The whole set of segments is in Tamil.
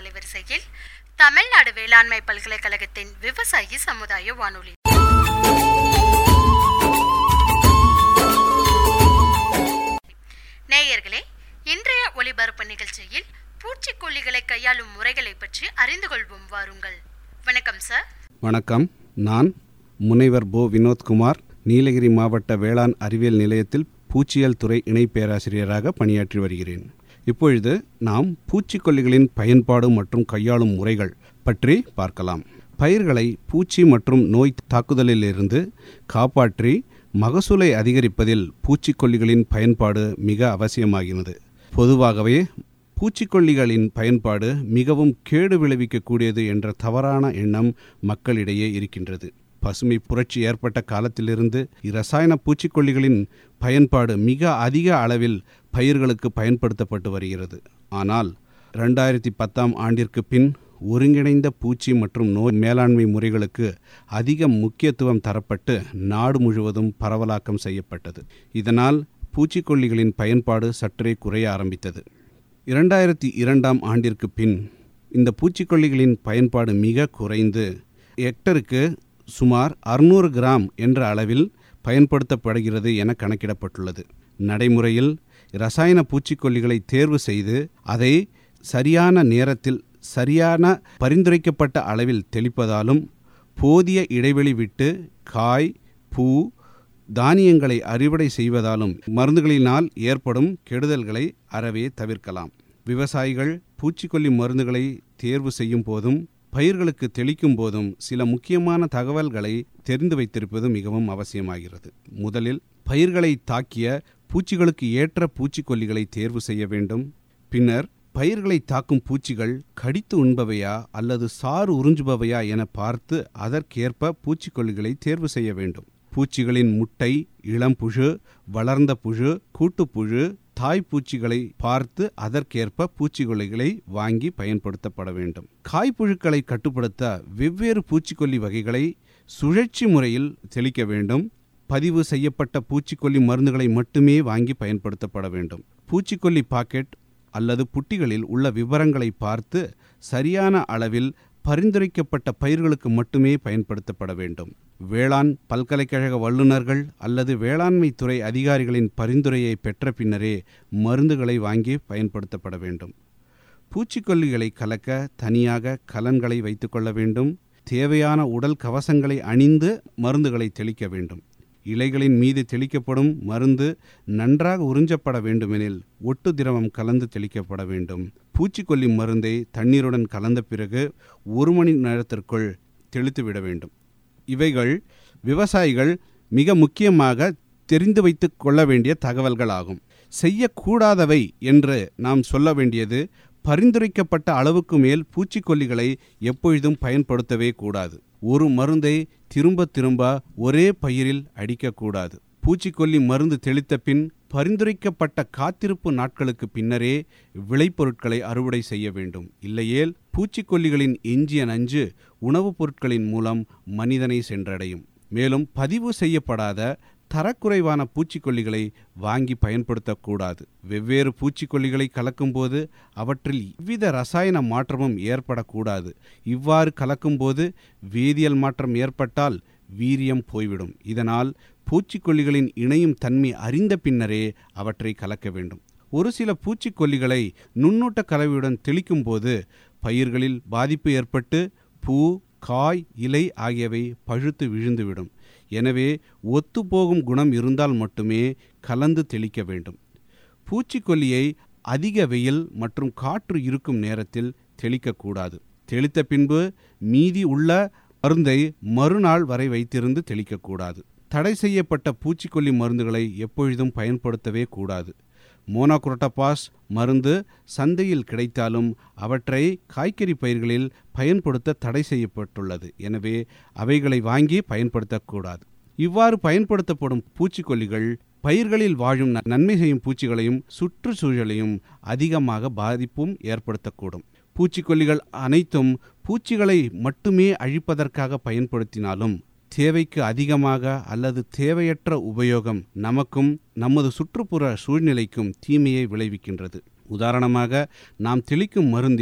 அலைவரிசையில் தமிழ்நாடு வேளாண்மை பல்கலைக்கழகத்தின் விவசாயி சமுதாய வானொலி நேயர்களே இன்றைய ஒளிபரப்பு நிகழ்ச்சியில் பூச்சிக்கொல்லிகளை கையாளும் முறைகளை பற்றி அறிந்து கொள்வோம் வாருங்கள் வணக்கம் சார் வணக்கம் நான் முனைவர் போ வினோத்குமார் நீலகிரி மாவட்ட வேளாண் அறிவியல் நிலையத்தில் பூச்சியியல் துறை இணை பேராசிரியராக பணியாற்றி வருகிறேன் இப்பொழுது நாம் பூச்சிக்கொல்லிகளின் பயன்பாடு மற்றும் கையாளும் முறைகள் பற்றி பார்க்கலாம் பயிர்களை பூச்சி மற்றும் நோய் தாக்குதலிலிருந்து காப்பாற்றி மகசூலை அதிகரிப்பதில் பூச்சிக்கொல்லிகளின் பயன்பாடு மிக அவசியமாகிறது பொதுவாகவே பூச்சிக்கொல்லிகளின் பயன்பாடு மிகவும் கேடு விளைவிக்கக்கூடியது என்ற தவறான எண்ணம் மக்களிடையே இருக்கின்றது பசுமை புரட்சி ஏற்பட்ட காலத்திலிருந்து இரசாயன பூச்சிக்கொல்லிகளின் பயன்பாடு மிக அதிக அளவில் பயிர்களுக்கு பயன்படுத்தப்பட்டு வருகிறது ஆனால் ரெண்டாயிரத்தி பத்தாம் ஆண்டிற்கு பின் ஒருங்கிணைந்த பூச்சி மற்றும் நோய் மேலாண்மை முறைகளுக்கு அதிக முக்கியத்துவம் தரப்பட்டு நாடு முழுவதும் பரவலாக்கம் செய்யப்பட்டது இதனால் பூச்சிக்கொல்லிகளின் பயன்பாடு சற்றே குறைய ஆரம்பித்தது இரண்டாயிரத்தி இரண்டாம் ஆண்டிற்கு பின் இந்த பூச்சிக்கொல்லிகளின் பயன்பாடு மிக குறைந்து ஹெக்டருக்கு சுமார் அறுநூறு கிராம் என்ற அளவில் பயன்படுத்தப்படுகிறது என கணக்கிடப்பட்டுள்ளது நடைமுறையில் ரசாயன பூச்சிக்கொல்லிகளை தேர்வு செய்து அதை சரியான நேரத்தில் சரியான பரிந்துரைக்கப்பட்ட அளவில் தெளிப்பதாலும் போதிய இடைவெளி விட்டு காய் பூ தானியங்களை அறுவடை செய்வதாலும் மருந்துகளினால் ஏற்படும் கெடுதல்களை அறவே தவிர்க்கலாம் விவசாயிகள் பூச்சிக்கொல்லி மருந்துகளை தேர்வு செய்யும் போதும் பயிர்களுக்கு தெளிக்கும் போதும் சில முக்கியமான தகவல்களை தெரிந்து வைத்திருப்பது மிகவும் அவசியமாகிறது முதலில் பயிர்களை தாக்கிய பூச்சிகளுக்கு ஏற்ற பூச்சிக்கொல்லிகளை தேர்வு செய்ய வேண்டும் பின்னர் பயிர்களை தாக்கும் பூச்சிகள் கடித்து உண்பவையா அல்லது சாறு உறிஞ்சுபவையா என பார்த்து அதற்கேற்ப பூச்சிக்கொல்லிகளை தேர்வு செய்ய வேண்டும் பூச்சிகளின் முட்டை இளம்புழு வளர்ந்த புழு கூட்டுப்புழு தாய்ப்பூச்சிகளை பார்த்து அதற்கேற்ப பூச்சிக்கொல்லிகளை வாங்கி பயன்படுத்தப்பட வேண்டும் காய்ப்புழுக்களை கட்டுப்படுத்த வெவ்வேறு பூச்சிக்கொல்லி வகைகளை சுழற்சி முறையில் தெளிக்க வேண்டும் பதிவு செய்யப்பட்ட பூச்சிக்கொல்லி மருந்துகளை மட்டுமே வாங்கி பயன்படுத்தப்பட வேண்டும் பூச்சிக்கொல்லி பாக்கெட் அல்லது புட்டிகளில் உள்ள விவரங்களை பார்த்து சரியான அளவில் பரிந்துரைக்கப்பட்ட பயிர்களுக்கு மட்டுமே பயன்படுத்தப்பட வேண்டும் வேளாண் பல்கலைக்கழக வல்லுநர்கள் அல்லது வேளாண்மை துறை அதிகாரிகளின் பரிந்துரையை பெற்ற பின்னரே மருந்துகளை வாங்கி பயன்படுத்தப்பட வேண்டும் பூச்சிக்கொல்லிகளை கலக்க தனியாக கலன்களை வைத்துக்கொள்ள வேண்டும் தேவையான உடல் கவசங்களை அணிந்து மருந்துகளை தெளிக்க வேண்டும் இலைகளின் மீது தெளிக்கப்படும் மருந்து நன்றாக உறிஞ்சப்பட வேண்டுமெனில் ஒட்டு திரவம் கலந்து தெளிக்கப்பட வேண்டும் பூச்சிக்கொல்லி மருந்தை தண்ணீருடன் கலந்த பிறகு ஒரு மணி நேரத்திற்குள் தெளித்துவிட வேண்டும் இவைகள் விவசாயிகள் மிக முக்கியமாக தெரிந்து வைத்து கொள்ள வேண்டிய தகவல்கள் ஆகும் செய்யக்கூடாதவை என்று நாம் சொல்ல வேண்டியது பரிந்துரைக்கப்பட்ட அளவுக்கு மேல் பூச்சிக்கொல்லிகளை எப்பொழுதும் பயன்படுத்தவே கூடாது ஒரு மருந்தை திரும்ப திரும்ப ஒரே பயிரில் அடிக்கக்கூடாது பூச்சிக்கொல்லி மருந்து தெளித்த பின் பரிந்துரைக்கப்பட்ட காத்திருப்பு நாட்களுக்கு பின்னரே விளைபொருட்களை அறுவடை செய்ய வேண்டும் இல்லையேல் பூச்சிக்கொல்லிகளின் எஞ்சிய நஞ்சு உணவுப் பொருட்களின் மூலம் மனிதனை சென்றடையும் மேலும் பதிவு செய்யப்படாத தரக்குறைவான பூச்சிக்கொல்லிகளை வாங்கி பயன்படுத்தக்கூடாது வெவ்வேறு பூச்சிக்கொல்லிகளை கலக்கும்போது அவற்றில் எவ்வித ரசாயன மாற்றமும் ஏற்படக்கூடாது இவ்வாறு கலக்கும்போது வேதியியல் மாற்றம் ஏற்பட்டால் வீரியம் போய்விடும் இதனால் பூச்சிக்கொல்லிகளின் இணையும் தன்மை அறிந்த பின்னரே அவற்றை கலக்க வேண்டும் ஒரு சில பூச்சிக்கொல்லிகளை நுண்ணூட்ட கலவையுடன் தெளிக்கும் போது பயிர்களில் பாதிப்பு ஏற்பட்டு பூ காய் இலை ஆகியவை பழுத்து விழுந்துவிடும் எனவே ஒத்துப்போகும் குணம் இருந்தால் மட்டுமே கலந்து தெளிக்க வேண்டும் பூச்சிக்கொல்லியை அதிக வெயில் மற்றும் காற்று இருக்கும் நேரத்தில் தெளிக்கக்கூடாது தெளித்த பின்பு மீதி உள்ள மருந்தை மறுநாள் வரை வைத்திருந்து தெளிக்கக்கூடாது தடை செய்யப்பட்ட பூச்சிக்கொல்லி மருந்துகளை எப்பொழுதும் பயன்படுத்தவே கூடாது மோனோக்ரோட்டபாஸ் மருந்து சந்தையில் கிடைத்தாலும் அவற்றை காய்கறி பயிர்களில் பயன்படுத்த தடை செய்யப்பட்டுள்ளது எனவே அவைகளை வாங்கி பயன்படுத்தக்கூடாது இவ்வாறு பயன்படுத்தப்படும் பூச்சிக்கொல்லிகள் பயிர்களில் வாழும் ந- நன்மை செய்யும் பூச்சிகளையும் சுற்றுச்சூழலையும் அதிகமாக பாதிப்பும் ஏற்படுத்தக்கூடும் பூச்சிக்கொல்லிகள் அனைத்தும் பூச்சிகளை மட்டுமே அழிப்பதற்காக பயன்படுத்தினாலும் தேவைக்கு அதிகமாக அல்லது தேவையற்ற உபயோகம் நமக்கும் நமது சுற்றுப்புற சூழ்நிலைக்கும் தீமையை விளைவிக்கின்றது உதாரணமாக நாம் தெளிக்கும் மருந்தில்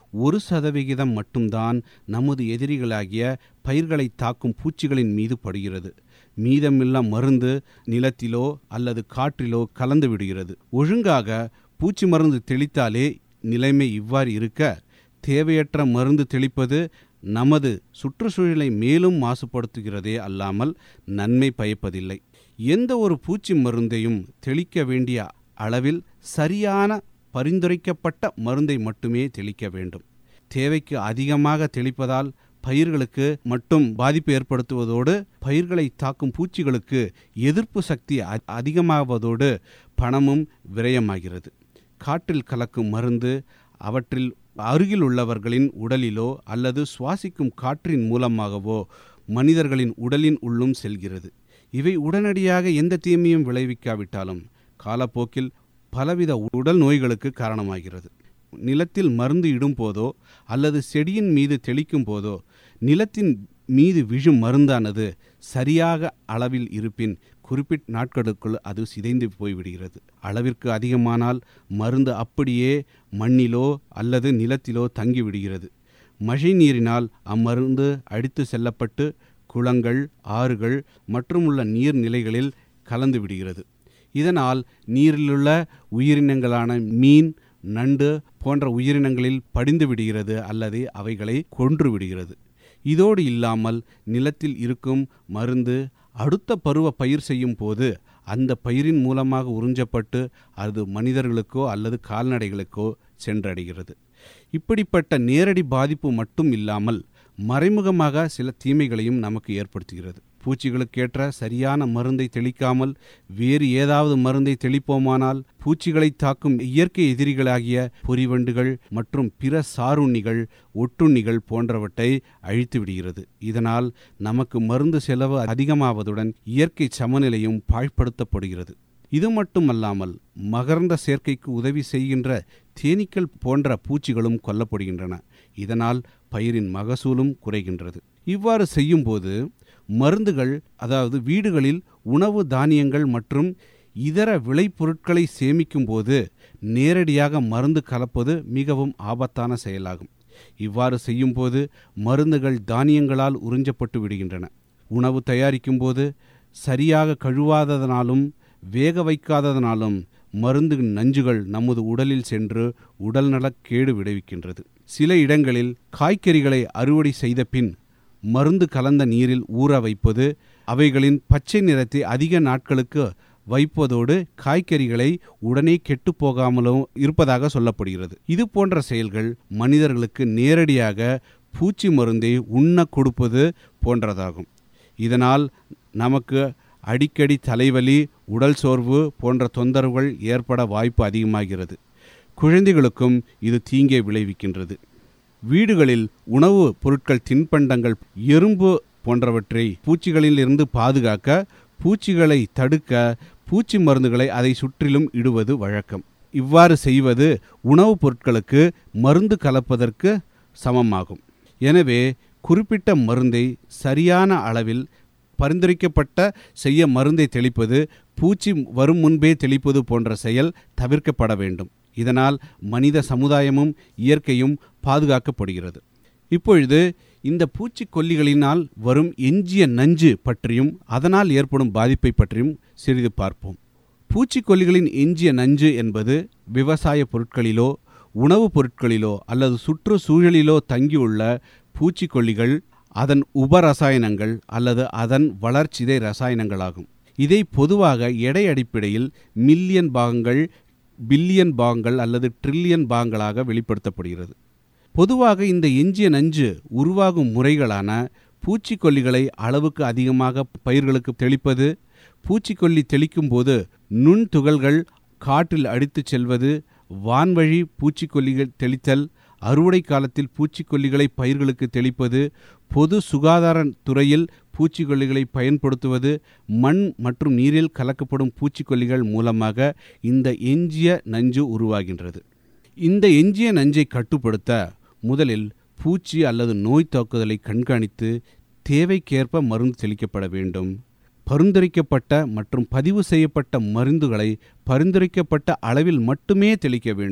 ஒரு சதவிகிதம் மட்டும்தான் நமது எதிரிகளாகிய பயிர்களை தாக்கும் பூச்சிகளின் மீது படுகிறது மீதமில்லா மருந்து நிலத்திலோ அல்லது காற்றிலோ கலந்து விடுகிறது ஒழுங்காக பூச்சி மருந்து தெளித்தாலே நிலைமை இவ்வாறு இருக்க தேவையற்ற மருந்து தெளிப்பது நமது சுற்றுச்சூழலை மேலும் மாசுபடுத்துகிறதே அல்லாமல் நன்மை பயப்பதில்லை எந்த ஒரு பூச்சி மருந்தையும் தெளிக்க வேண்டிய அளவில் சரியான பரிந்துரைக்கப்பட்ட மருந்தை மட்டுமே தெளிக்க வேண்டும் தேவைக்கு அதிகமாக தெளிப்பதால் பயிர்களுக்கு மட்டும் பாதிப்பு ஏற்படுத்துவதோடு பயிர்களை தாக்கும் பூச்சிகளுக்கு எதிர்ப்பு சக்தி அ- அதிகமாவதோடு பணமும் விரயமாகிறது காற்றில் கலக்கும் மருந்து அவற்றில் அருகில் உள்ளவர்களின் உடலிலோ அல்லது சுவாசிக்கும் காற்றின் மூலமாகவோ மனிதர்களின் உடலின் உள்ளும் செல்கிறது இவை உடனடியாக எந்த தீமையும் விளைவிக்காவிட்டாலும் காலப்போக்கில் பலவித உடல் நோய்களுக்கு காரணமாகிறது நிலத்தில் மருந்து இடும் போதோ அல்லது செடியின் மீது தெளிக்கும் போதோ நிலத்தின் மீது விழும் மருந்தானது சரியாக அளவில் இருப்பின் குறிப்பிட்ட நாட்களுக்குள் அது சிதைந்து போய்விடுகிறது அளவிற்கு அதிகமானால் மருந்து அப்படியே மண்ணிலோ அல்லது நிலத்திலோ தங்கிவிடுகிறது மழை நீரினால் அம்மருந்து அடித்து செல்லப்பட்டு குளங்கள் ஆறுகள் மற்றும் உள்ள நீர்நிலைகளில் கலந்து விடுகிறது இதனால் நீரிலுள்ள உயிரினங்களான மீன் நண்டு போன்ற உயிரினங்களில் படிந்து விடுகிறது அல்லது அவைகளை கொன்று விடுகிறது இதோடு இல்லாமல் நிலத்தில் இருக்கும் மருந்து அடுத்த பருவ பயிர் செய்யும் போது அந்த பயிரின் மூலமாக உறிஞ்சப்பட்டு அது மனிதர்களுக்கோ அல்லது கால்நடைகளுக்கோ சென்றடைகிறது இப்படிப்பட்ட நேரடி பாதிப்பு மட்டும் இல்லாமல் மறைமுகமாக சில தீமைகளையும் நமக்கு ஏற்படுத்துகிறது பூச்சிகளுக்கேற்ற சரியான மருந்தை தெளிக்காமல் வேறு ஏதாவது மருந்தை தெளிப்போமானால் பூச்சிகளை தாக்கும் இயற்கை எதிரிகளாகிய பொறிவண்டுகள் மற்றும் பிற சாருண்ணிகள் ஒட்டுண்ணிகள் போன்றவற்றை அழித்து விடுகிறது இதனால் நமக்கு மருந்து செலவு அதிகமாவதுடன் இயற்கை சமநிலையும் பாழ்படுத்தப்படுகிறது இது மட்டுமல்லாமல் மகரந்த சேர்க்கைக்கு உதவி செய்கின்ற தேனீக்கள் போன்ற பூச்சிகளும் கொல்லப்படுகின்றன இதனால் பயிரின் மகசூலும் குறைகின்றது இவ்வாறு செய்யும்போது மருந்துகள் அதாவது வீடுகளில் உணவு தானியங்கள் மற்றும் இதர விளைபொருட்களை சேமிக்கும் போது நேரடியாக மருந்து கலப்பது மிகவும் ஆபத்தான செயலாகும் இவ்வாறு செய்யும்போது மருந்துகள் தானியங்களால் உறிஞ்சப்பட்டு விடுகின்றன உணவு தயாரிக்கும் போது சரியாக கழுவாததனாலும் வேக வைக்காததனாலும் மருந்து நஞ்சுகள் நமது உடலில் சென்று உடல்நலக் கேடு விளைவிக்கின்றது சில இடங்களில் காய்கறிகளை அறுவடை செய்த பின் மருந்து கலந்த நீரில் ஊற வைப்பது அவைகளின் பச்சை நிறத்தை அதிக நாட்களுக்கு வைப்பதோடு காய்கறிகளை உடனே கெட்டு போகாமலும் இருப்பதாக சொல்லப்படுகிறது இது போன்ற செயல்கள் மனிதர்களுக்கு நேரடியாக பூச்சி மருந்தை உண்ண கொடுப்பது போன்றதாகும் இதனால் நமக்கு அடிக்கடி தலைவலி உடல் சோர்வு போன்ற தொந்தரவுகள் ஏற்பட வாய்ப்பு அதிகமாகிறது குழந்தைகளுக்கும் இது தீங்கை விளைவிக்கின்றது வீடுகளில் உணவு பொருட்கள் தின்பண்டங்கள் எறும்பு போன்றவற்றை பூச்சிகளிலிருந்து பாதுகாக்க பூச்சிகளை தடுக்க பூச்சி மருந்துகளை அதை சுற்றிலும் இடுவது வழக்கம் இவ்வாறு செய்வது உணவுப் பொருட்களுக்கு மருந்து கலப்பதற்கு சமமாகும் எனவே குறிப்பிட்ட மருந்தை சரியான அளவில் பரிந்துரைக்கப்பட்ட செய்ய மருந்தை தெளிப்பது பூச்சி வரும் முன்பே தெளிப்பது போன்ற செயல் தவிர்க்கப்பட வேண்டும் இதனால் மனித சமுதாயமும் இயற்கையும் பாதுகாக்கப்படுகிறது இப்பொழுது இந்த பூச்சிக்கொல்லிகளினால் வரும் எஞ்சிய நஞ்சு பற்றியும் அதனால் ஏற்படும் பாதிப்பை பற்றியும் சிறிது பார்ப்போம் பூச்சிக்கொல்லிகளின் எஞ்சிய நஞ்சு என்பது விவசாய பொருட்களிலோ உணவுப் பொருட்களிலோ அல்லது சுற்றுச்சூழலிலோ தங்கியுள்ள பூச்சிக்கொல்லிகள் அதன் உபரசாயனங்கள் அல்லது அதன் வளர்ச்சிதை ரசாயனங்களாகும் இதை பொதுவாக எடை அடிப்படையில் மில்லியன் பாகங்கள் பில்லியன் பாகங்கள் அல்லது ட்ரில்லியன் பாகங்களாக வெளிப்படுத்தப்படுகிறது பொதுவாக இந்த எஞ்சிய நஞ்சு உருவாகும் முறைகளான பூச்சிக்கொல்லிகளை அளவுக்கு அதிகமாக பயிர்களுக்கு தெளிப்பது பூச்சிக்கொல்லி தெளிக்கும் போது நுண்துகள்கள் காற்றில் அடித்துச் செல்வது வான்வழி பூச்சிக்கொல்லிகள் தெளித்தல் அறுவடை காலத்தில் பூச்சிக்கொல்லிகளை பயிர்களுக்கு தெளிப்பது பொது சுகாதார துறையில் பூச்சிக்கொல்லிகளை பயன்படுத்துவது மண் மற்றும் நீரில் கலக்கப்படும் பூச்சிக்கொல்லிகள் மூலமாக இந்த எஞ்சிய நஞ்சு உருவாகின்றது இந்த எஞ்சிய நஞ்சை கட்டுப்படுத்த முதலில் பூச்சி அல்லது நோய் தாக்குதலை கண்காணித்து தேவைக்கேற்ப மருந்து தெளிக்கப்பட வேண்டும் பரிந்துரைக்கப்பட்ட மற்றும் பதிவு செய்யப்பட்ட மருந்துகளை பரிந்துரைக்கப்பட்ட அளவில் மட்டுமே தெளிக்க வேண்டும்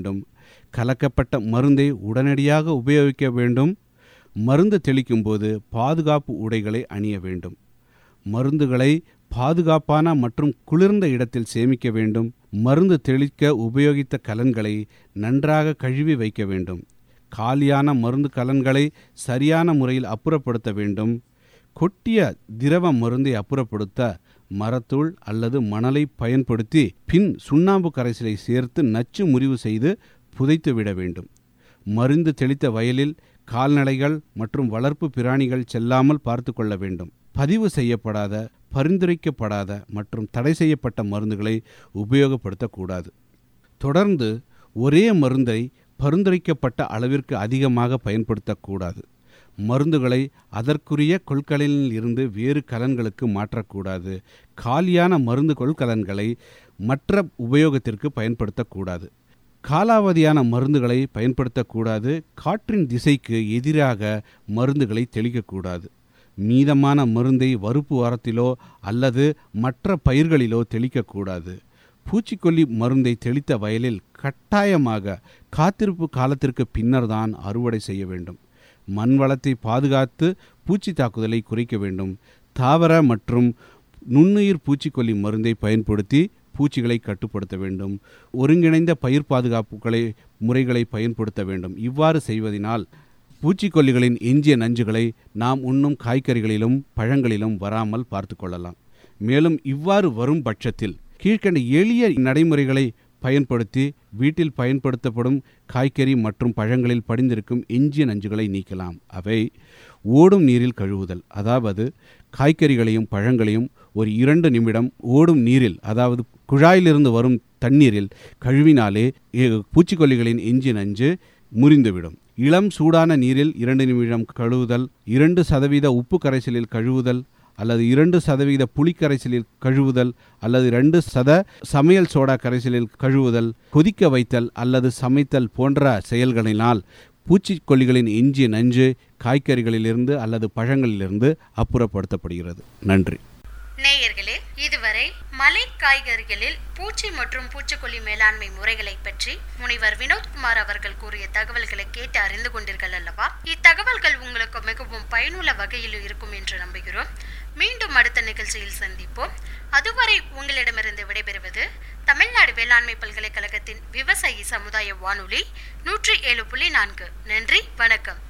கலக்கப்பட்ட மருந்தை உடனடியாக உபயோகிக்க வேண்டும் மருந்து தெளிக்கும்போது பாதுகாப்பு உடைகளை அணிய வேண்டும் மருந்துகளை பாதுகாப்பான மற்றும் குளிர்ந்த இடத்தில் சேமிக்க வேண்டும் மருந்து தெளிக்க உபயோகித்த கலன்களை நன்றாக கழுவி வைக்க வேண்டும் காலியான மருந்து கலன்களை சரியான முறையில் அப்புறப்படுத்த வேண்டும் கொட்டிய திரவ மருந்தை அப்புறப்படுத்த மரத்தூள் அல்லது மணலை பயன்படுத்தி பின் சுண்ணாம்பு கரைசலை சேர்த்து நச்சு முறிவு செய்து புதைத்து விட வேண்டும் மருந்து தெளித்த வயலில் கால்நடைகள் மற்றும் வளர்ப்பு பிராணிகள் செல்லாமல் பார்த்து கொள்ள வேண்டும் பதிவு செய்யப்படாத பரிந்துரைக்கப்படாத மற்றும் தடை செய்யப்பட்ட மருந்துகளை உபயோகப்படுத்தக்கூடாது தொடர்ந்து ஒரே மருந்தை பரிந்துரைக்கப்பட்ட அளவிற்கு அதிகமாக பயன்படுத்தக்கூடாது மருந்துகளை அதற்குரிய கொள்கலனில் இருந்து வேறு கலன்களுக்கு மாற்றக்கூடாது காலியான மருந்து கொள்கலன்களை மற்ற உபயோகத்திற்கு பயன்படுத்தக்கூடாது காலாவதியான மருந்துகளை பயன்படுத்தக்கூடாது காற்றின் திசைக்கு எதிராக மருந்துகளை தெளிக்கக்கூடாது மீதமான மருந்தை வறுப்பு வாரத்திலோ அல்லது மற்ற பயிர்களிலோ தெளிக்கக்கூடாது பூச்சிக்கொல்லி மருந்தை தெளித்த வயலில் கட்டாயமாக காத்திருப்பு காலத்திற்கு பின்னர்தான் அறுவடை செய்ய வேண்டும் மண் வளத்தை பாதுகாத்து பூச்சி தாக்குதலை குறைக்க வேண்டும் தாவர மற்றும் நுண்ணுயிர் பூச்சிக்கொல்லி மருந்தை பயன்படுத்தி பூச்சிகளை கட்டுப்படுத்த வேண்டும் ஒருங்கிணைந்த பயிர் பாதுகாப்புகளை முறைகளை பயன்படுத்த வேண்டும் இவ்வாறு செய்வதனால் பூச்சிக்கொல்லிகளின் எஞ்சிய நஞ்சுகளை நாம் உண்ணும் காய்கறிகளிலும் பழங்களிலும் வராமல் பார்த்து கொள்ளலாம் மேலும் இவ்வாறு வரும் பட்சத்தில் கீழ்கண்ட எளிய நடைமுறைகளை பயன்படுத்தி வீட்டில் பயன்படுத்தப்படும் காய்கறி மற்றும் பழங்களில் படிந்திருக்கும் எஞ்சிய நஞ்சுகளை நீக்கலாம் அவை ஓடும் நீரில் கழுவுதல் அதாவது காய்கறிகளையும் பழங்களையும் ஒரு இரண்டு நிமிடம் ஓடும் நீரில் அதாவது குழாயிலிருந்து வரும் தண்ணீரில் கழுவினாலே பூச்சிக்கொல்லிகளின் எஞ்சிய நஞ்சு முறிந்துவிடும் இளம் சூடான நீரில் இரண்டு நிமிடம் கழுவுதல் இரண்டு சதவீத உப்பு கரைசலில் கழுவுதல் அல்லது இரண்டு சதவீத புளி கரைசலில் கழுவுதல் அல்லது ரெண்டு சத சமையல் சோடா கரைசலில் கழுவுதல் கொதிக்க வைத்தல் அல்லது சமைத்தல் போன்ற செயல்களினால் பூச்சிக்கொல்லிகளின் எஞ்சிய நஞ்சு காய்கறிகளிலிருந்து அல்லது பழங்களிலிருந்து அப்புறப்படுத்தப்படுகிறது நன்றி நேயர்களே இதுவரை மலை காய்கறிகளில் பூச்சி மற்றும் பூச்சிக்கொல்லி மேலாண்மை முறைகளை பற்றி முனைவர் வினோத்குமார் அவர்கள் கூறிய தகவல்களை கேட்டு அறிந்து கொண்டீர்கள் அல்லவா இத்தகவல்கள் உங்களுக்கு மிகவும் பயனுள்ள வகையில் இருக்கும் என்று நம்புகிறோம் மீண்டும் அடுத்த நிகழ்ச்சியில் சந்திப்போம் அதுவரை உங்களிடமிருந்து விடைபெறுவது தமிழ்நாடு வேளாண்மை பல்கலைக்கழகத்தின் விவசாயி சமுதாய வானொலி நூற்றி ஏழு புள்ளி நான்கு நன்றி வணக்கம்